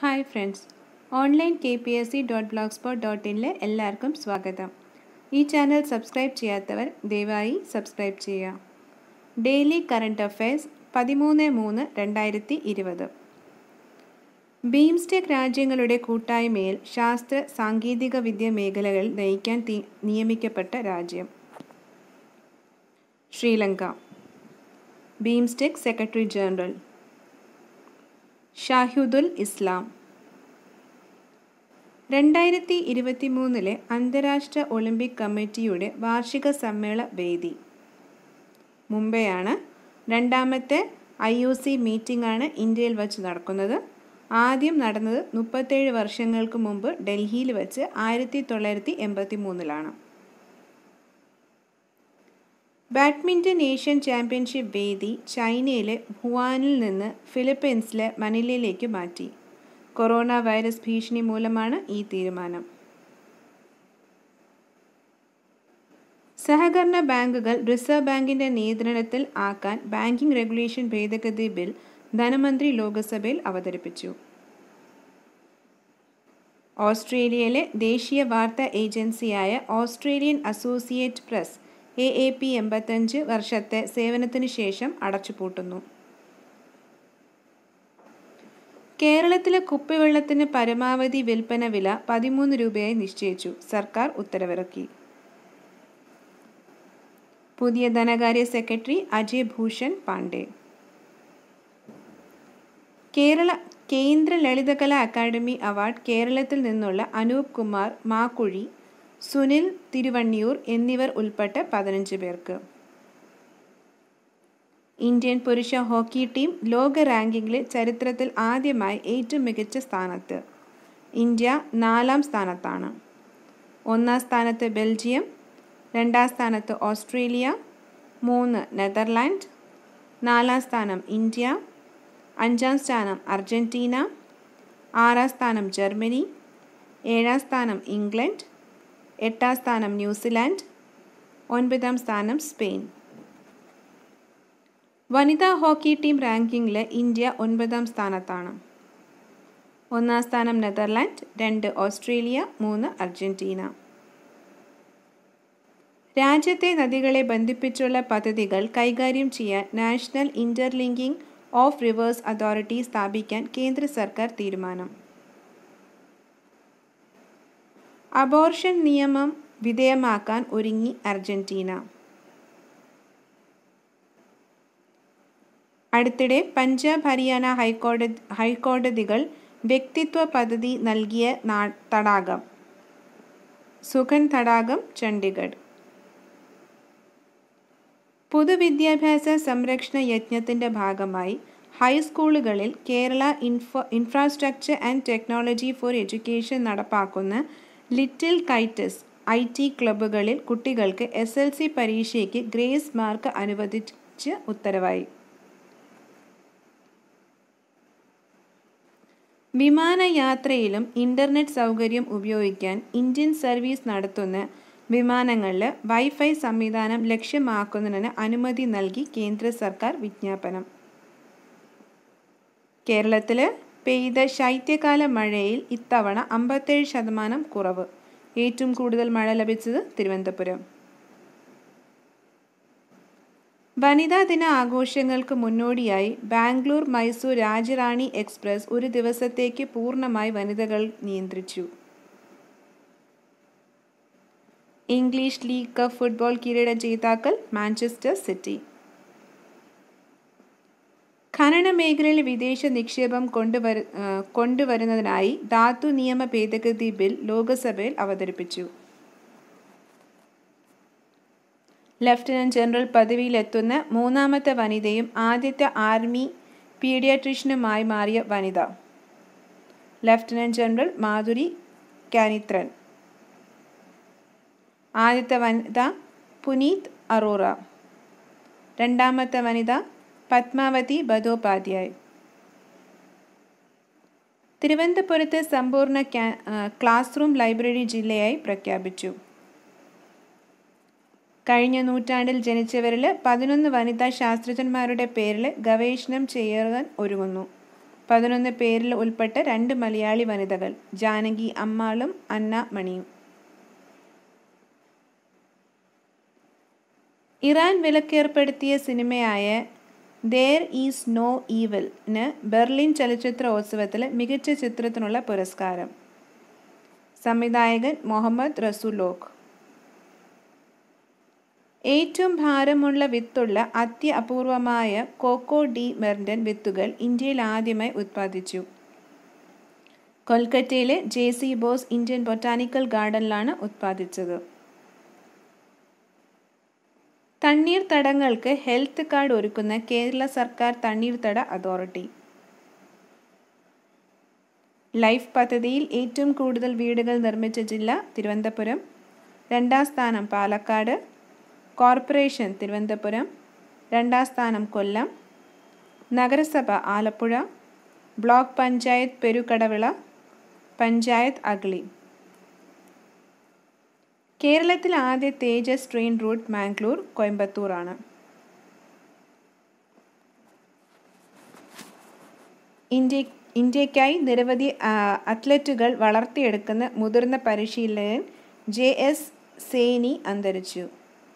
hi friends online K P S C dot blogspot dot ഇനിലെ എല്ലാവർക്കും സ്വാഗതം ഈ ചാനൽ സബ്സ്ക്രൈബ് ചെയ്യാത്തവർ ദയവായി സബ്സ്ക്രൈബ് ചെയ്യുക ഡെയിലി കറണ്ട് അഫയേഴ്സ് പതിമൂന്ന് മൂന്ന് രണ്ടായിരത്തി ഇരുപത് ബീംസ്റ്റെക് രാജ്യങ്ങളുടെ കൂട്ടായ്മയിൽ ശാസ്ത്ര സാങ്കേതിക വിദ്യ മേഖലകളിൽ നയിക്കാൻ തീ നിയമിക്കപ്പെട്ട രാജ്യം ശ്രീലങ്ക ബീംസ്റ്റെക് സെക്രട്ടറി ജനറൽ ഷാഹിദുൽ ഇസ്ലാം രണ്ടായിരത്തി ഇരുപത്തി മൂന്നിലെ അന്താരാഷ്ട്ര ഒളിമ്പിക് കമ്മിറ്റിയുടെ വാർഷിക സമ്മേളന വേദി മുംബൈയാണ് രണ്ടാമത്തെ ഐ ഒ സി മീറ്റിംഗ് ആണ് ഇന്ത്യയിൽ വച്ച് നടക്കുന്നത് ആദ്യം നടന്നത് മുപ്പത്തേഴ് വർഷങ്ങൾക്ക് മുമ്പ് ഡൽഹിയിൽ വച്ച് ആയിരത്തി തൊള്ളായിരത്തി എൺപത്തി മൂന്നിലാണ് ബാഡ്മിൻ്റൺ ഏഷ്യൻ ചാമ്പ്യൻഷിപ്പ് വേദി ചൈനയിലെ ഹുവാനിൽ നിന്ന് ഫിലിപ്പീൻസിലെ മനിലയിലേക്ക് മാറ്റി കൊറോണ വൈറസ് ഭീഷണി മൂലമാണ് ഈ തീരുമാനം സഹകരണ ബാങ്കുകൾ റിസർവ് ബാങ്കിന്റെ നിയന്ത്രണത്തിൽ ആക്കാൻ ബാങ്കിംഗ് റെഗുലേഷൻ ഭേദഗതി ബിൽ ധനമന്ത്രി ലോക്സഭയിൽ അവതരിപ്പിച്ചു ഓസ്ട്രേലിയയിലെ ദേശീയ വാർത്താ ഏജൻസിയായ Australian associate press A A P എൺപത്തഞ്ച് വർഷത്തെ സേവനത്തിനു ശേഷം അടച്ചുപൂട്ടുന്നു കേരളത്തിലെ കുപ്പിവെള്ളത്തിന് പരമാവധി വിൽപ്പന വില പതിമൂന്ന് രൂപയായി നിശ്ചയിച്ചു സർക്കാർ ഉത്തരവിറക്കി പുതിയ ധനകാര്യ സെക്രട്ടറി അജയ് ഭൂഷൺ പാണ്ഡെ കേരള കേന്ദ്ര ലളിതകലാ അക്കാദമി അവാർഡ് കേരളത്തിൽ നിന്നുള്ള അനൂപ് കുമാർ മാക്കുഴി സുനിൽ തിരുവണ്ണിയൂർ എന്നിവർ ഉൾപ്പെട്ട പതിനഞ്ച് പേർക്ക് ഇന്ത്യൻ പുരുഷ ഹോക്കി ടീം ലോക റാങ്കിങ്ങിലെ ചരിത്രത്തിൽ ആദ്യമായി ഏറ്റവും മികച്ച സ്ഥാനത്ത് ഇന്ത്യ നാലാം സ്ഥാനത്താണ് ഒന്നാം സ്ഥാനത്ത് ബെൽജിയം രണ്ടാം സ്ഥാനത്ത് ഓസ്ട്രേലിയ മൂന്ന് നെതർലാൻഡ് നാലാം സ്ഥാനം ഇന്ത്യ അഞ്ചാം സ്ഥാനം അർജൻറ്റീന ആറാം സ്ഥാനം ജർമ്മനി ഏഴാം സ്ഥാനം ഇംഗ്ലണ്ട് എട്ടാം സ്ഥാനം ന്യൂസിലാൻഡ് ഒൻപതാം സ്ഥാനം സ്പെയിൻ വനിതാ ഹോക്കി ടീം റാങ്കിങ്ങിൽ ഇന്ത്യ ഒൻപതാം സ്ഥാനത്താണ് ഒന്നാം സ്ഥാനം നെതർലാൻഡ് രണ്ട് ഓസ്ട്രേലിയ മൂന്ന് അർജന്റീന രാജ്യത്തെ നദികളെ ബന്ധിപ്പിച്ചുള്ള പദ്ധതികൾ കൈകാര്യം ചെയ്യാൻ national interlinking of rivers authority സ്ഥാപിക്കാൻ കേന്ദ്ര സർക്കാർ തീരുമാനം അബോർഷൻ നിയമം വിധേയമാക്കാൻ ഒരുങ്ങി അർജന്റീന അടുത്തിടെ പഞ്ചാബ് ഹരിയാന ഹൈക്കോടതി ഹൈക്കോടതികൾ വ്യക്തിത്വ പദ്ധതി നൽകിയ തടാകം സുഖൻ തടാകം ചണ്ഡീഗഡ് പൊതുവിദ്യാഭ്യാസ സംരക്ഷണ യജ്ഞത്തിൻ്റെ ഭാഗമായി ഹൈസ്കൂളുകളിൽ Kerala info infrastructure and technology for education നടപ്പാക്കുന്ന ലിറ്റിൽ കൈറ്റസ് ഐ ടി ക്ലബ്ബുകളിൽ കുട്ടികൾക്ക് എസ് എൽ സി പരീക്ഷയ്ക്ക് ഗ്രേസ് മാർക്ക് അനുവദിച്ച് ഉത്തരവായി വിമാനയാത്രയിലും ഇൻ്റർനെറ്റ് സൗകര്യം ഉപയോഗിക്കാൻ ഇന്ത്യൻ സർവീസ് നടത്തുന്ന വിമാനങ്ങളിൽ വൈഫൈ സംവിധാനം ലക്ഷ്യമാക്കുന്നതിന് അനുമതി നൽകി കേന്ദ്ര സർക്കാർ വിജ്ഞാപനം കേരളത്തിൽ പെയ്ത ശൈത്യകാല മഴയിൽ ഇത്തവണ അമ്പത്തേഴ് ശതമാനം കുറവ് ഏറ്റവും കൂടുതൽ മഴ ലഭിച്ചത് തിരുവനന്തപുരം വനിതാ ദിന ആഘോഷങ്ങൾക്ക് മുന്നോടിയായി ബാംഗ്ലൂർ മൈസൂർ രാജറാണി എക്സ്പ്രസ് ഒരു ദിവസത്തേക്ക് പൂർണ്ണമായി വനിതകൾ നിയന്ത്രിച്ചു ഇംഗ്ലീഷ് ലീഗ് കപ്പ് ഫുട്ബോൾ കിരീട ജേതാക്കൾ മാഞ്ചസ്റ്റർ സിറ്റി ഖനന മേഖലയിൽ വിദേശ നിക്ഷേപം കൊണ്ടുവരു കൊണ്ടുവരുന്നതിനായി ധാതു നിയമ ഭേദഗതി ബിൽ ലോക്സഭയിൽ അവതരിപ്പിച്ചു ലഫ്റ്റനന്റ് ജനറൽ പദവിയിലെത്തുന്ന മൂന്നാമത്തെ വനിതയും ആദ്യത്തെ ആർമി പീഡിയാട്രീഷ്യനുമായി മാറിയ വനിത ലഫ്റ്റനന്റ് ജനറൽ മാധുരി കാനിത്രൻ ആദ്യത്തെ വനിത പുനീത് അറോറ രണ്ടാമത്തെ വനിത പത്മാവതി ബദോപാധ്യായ് തിരുവനന്തപുരത്ത് സമ്പൂർണ്ണ ക്ലാസ് റൂം ലൈബ്രറി ജില്ലയായി പ്രഖ്യാപിച്ചു കഴിഞ്ഞ നൂറ്റാണ്ടിൽ ജനിച്ചവരിൽ പതിനൊന്ന് വനിതാ ശാസ്ത്രജ്ഞന്മാരുടെ പേരിൽ ഗവേഷണം ചെയ്യാൻ ഒരുങ്ങുന്നു പതിനൊന്ന് പേരിൽ ഉൾപ്പെട്ട രണ്ട് മലയാളി വനിതകൾ ജാനകി അമ്മാളും അന്ന മണിയും ഇറാൻ വിലക്കേർപ്പെടുത്തിയ സിനിമയായ ദേർ ഈസ് നോ ഈവൽന് ബെർലിൻ ചലച്ചിത്രോത്സവത്തിൽ മികച്ച ചിത്രത്തിനുള്ള പുരസ്കാരം സംവിധായകൻ മുഹമ്മദ് റസൂലോക്ക് ഏറ്റവും ഭാരമുള്ള വിത്തുള്ള അത്യ അപൂർവമായ കോക്കോ ഡി മെർഡൻ വിത്തുകൾ ഇന്ത്യയിൽ ആദ്യമായി ഉത്പാദിച്ചു കൊൽക്കത്തയിലെ J C Bose Indian botanical ഗാർഡനിലാണ് ഉത്പാദിച്ചത് തണ്ണീർത്തടങ്ങൾക്ക് ഹെൽത്ത് കാർഡ് ഒരുക്കുന്ന കേരള സർക്കാർ തണ്ണീർത്തട അതോറിറ്റി ലൈഫ് പദ്ധതിയിൽ ഏറ്റവും കൂടുതൽ വീടുകൾ നിർമ്മിച്ച ജില്ല തിരുവനന്തപുരം രണ്ടാം സ്ഥാനം പാലക്കാട് കോർപ്പറേഷൻ തിരുവനന്തപുരം രണ്ടാം സ്ഥാനം കൊല്ലം നഗരസഭ ആലപ്പുഴ ബ്ലോക്ക് പഞ്ചായത്ത് പെരുകടവിള പഞ്ചായത്ത് അഗ്ലി കേരളത്തിൽ ആദ്യ തേജസ് ട്രെയിൻ റൂട്ട് മാംഗ്ലൂർ കോയമ്പത്തൂറാണ് ഇന്ത്യ ഇന്ത്യക്കായി നിരവധി അത്ലറ്റുകൾ വളർത്തിയെടുക്കുന്ന മുതിർന്ന പരിശീലകൻ ജെ എസ് സേനി അന്തരിച്ചു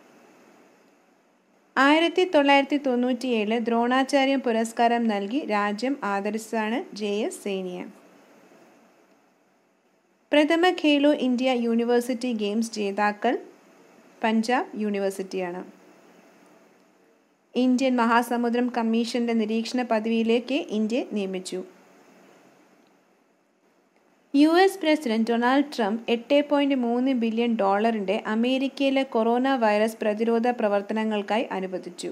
ആയിരത്തി തൊള്ളായിരത്തി തൊണ്ണൂറ്റിയേഴ് ദ്രോണാചാര്യം പുരസ്കാരം നൽകി രാജ്യം ആദരിച്ചതാണ് ജെ എസ് സേനിയെ പ്രഥമ ഖേലോ ഇന്ത്യ യൂണിവേഴ്സിറ്റി ഗെയിംസ് ജേതാക്കൾ പഞ്ചാബ് യൂണിവേഴ്സിറ്റിയാണ് ഇന്ത്യൻ മഹാസമുദ്രം കമ്മീഷന്റെ നിരീക്ഷണ പദവിയിലേക്ക് ഇന്ത്യ നിയമിച്ചു U S president Donald Trump എട്ട് പോയിന്റ് മൂന്ന് ബില്യൺ ഡോളറിന്റെ അമേരിക്കയിലെ കൊറോണ വൈറസ് പ്രതിരോധ പ്രവർത്തനങ്ങൾക്കായി അനുവദിച്ചു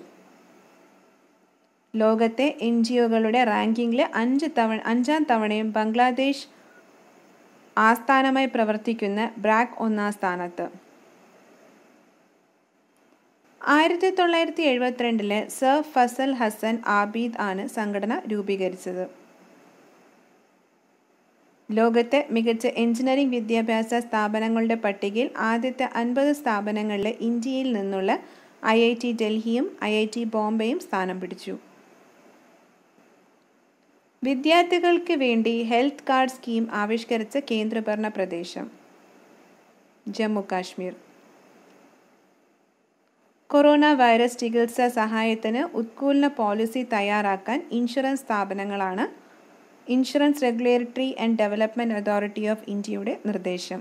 ലോകത്തെ എൻ ജി ഒകളുടെ റാങ്കിങ്ങിൽ അഞ്ച് തവണ അഞ്ചാം തവണയും ബംഗ്ലാദേശ് ആസ്ഥാനമായി പ്രവർത്തിക്കുന്ന ബ്രാക്ക് ഒന്നാം സ്ഥാനത്ത് ആയിരത്തി തൊള്ളായിരത്തി എഴുപത്തിരണ്ടില് സർ ഫസൽ ഹസൻ ആബീദ് ആണ് സംഘടന രൂപീകരിച്ചത് ലോകത്തെ മികച്ച എഞ്ചിനീയറിംഗ് വിദ്യാഭ്യാസ സ്ഥാപനങ്ങളുടെ പട്ടികയിൽ ആദ്യത്തെ അൻപത് സ്ഥാപനങ്ങളിൽ ഇന്ത്യയിൽ നിന്നുള്ള ഐ ഐ ടി ഡൽഹിയും ഐ ഐ ടി ബോംബെയും സ്ഥാനം പിടിച്ചു വിദ്യാർത്ഥികൾക്ക് വേണ്ടി ഹെൽത്ത് കാർഡ് സ്കീം ആവിഷ്കരിച്ച കേന്ദ്രഭരണ പ്രദേശം ജമ്മു കാശ്മീർ കൊറോണ വൈറസ് ചികിത്സാ സഹായത്തിന് ഉത്കൂലന പോളിസി തയ്യാറാക്കാൻ ഇൻഷുറൻസ് സ്ഥാപനങ്ങളാണ് insurance regulatory and development authority of ഇന്ത്യയുടെ നിർദ്ദേശം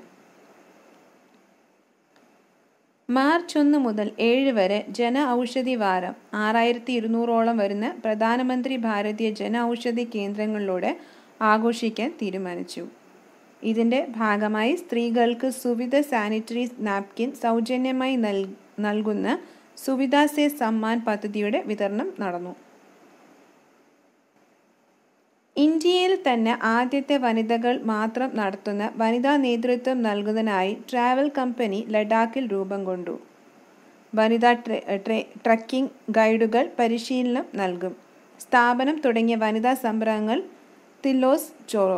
മാർച്ച് ഒന്ന് മുതൽ ഏഴ് വരെ ജന ഔഷധി വാരം ആറായിരത്തി ഇരുന്നൂറോളം വരുന്ന പ്രധാനമന്ത്രി ഭാരതീയ ജന ഔഷധി കേന്ദ്രങ്ങളിലൂടെ ആഘോഷിക്കാൻ തീരുമാനിച്ചു ഇതിൻ്റെ ഭാഗമായി സ്ത്രീകൾക്ക് സുവിധ സാനിറ്ററി നാപ്കിൻ സൗജന്യമായി നൽ നൽകുന്ന സുവിധാ സേ സമ്മാൻ പദ്ധതിയുടെ വിതരണം നടന്നു ഇന്ത്യയിൽ തന്നെ ആദ്യത്തെ വനിതകൾ മാത്രം നടത്തുന്ന വനിതാ നേതൃത്വം നൽകുന്നതിനായി ട്രാവൽ കമ്പനി ലഡാക്കിൽ രൂപം കൊണ്ടു വനിതാ ട്രക്കിംഗ് ഗൈഡുകൾ പരിശീലനം നൽകും സ്ഥാപനം തുടങ്ങിയ വനിതാ സംരംഭങ്ങൾ തില്ലോസ് ചോറോ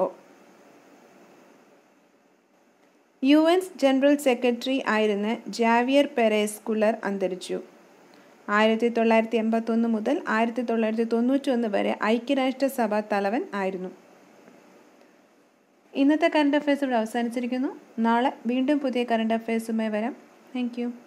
യു എൻ ജനറൽ സെക്രട്ടറി ആയിരുന്ന ജാവിയർ പെരേസ് കുലർ അന്തരിച്ചു ആയിരത്തി തൊള്ളായിരത്തി എൺപത്തൊന്ന് മുതൽ ആയിരത്തി തൊള്ളായിരത്തി തൊണ്ണൂറ്റി ഒന്ന് വരെ ഐക്യരാഷ്ട്രസഭ തലവൻ ആയിരുന്നു ഇന്നത്തെ കറണ്ട് അഫയേഴ്സ് ഇവിടെ അവസാനിച്ചിരിക്കുന്നു നാളെ വീണ്ടും പുതിയ കറണ്ട് അഫയേഴ്സുമായി വരാം താങ്ക്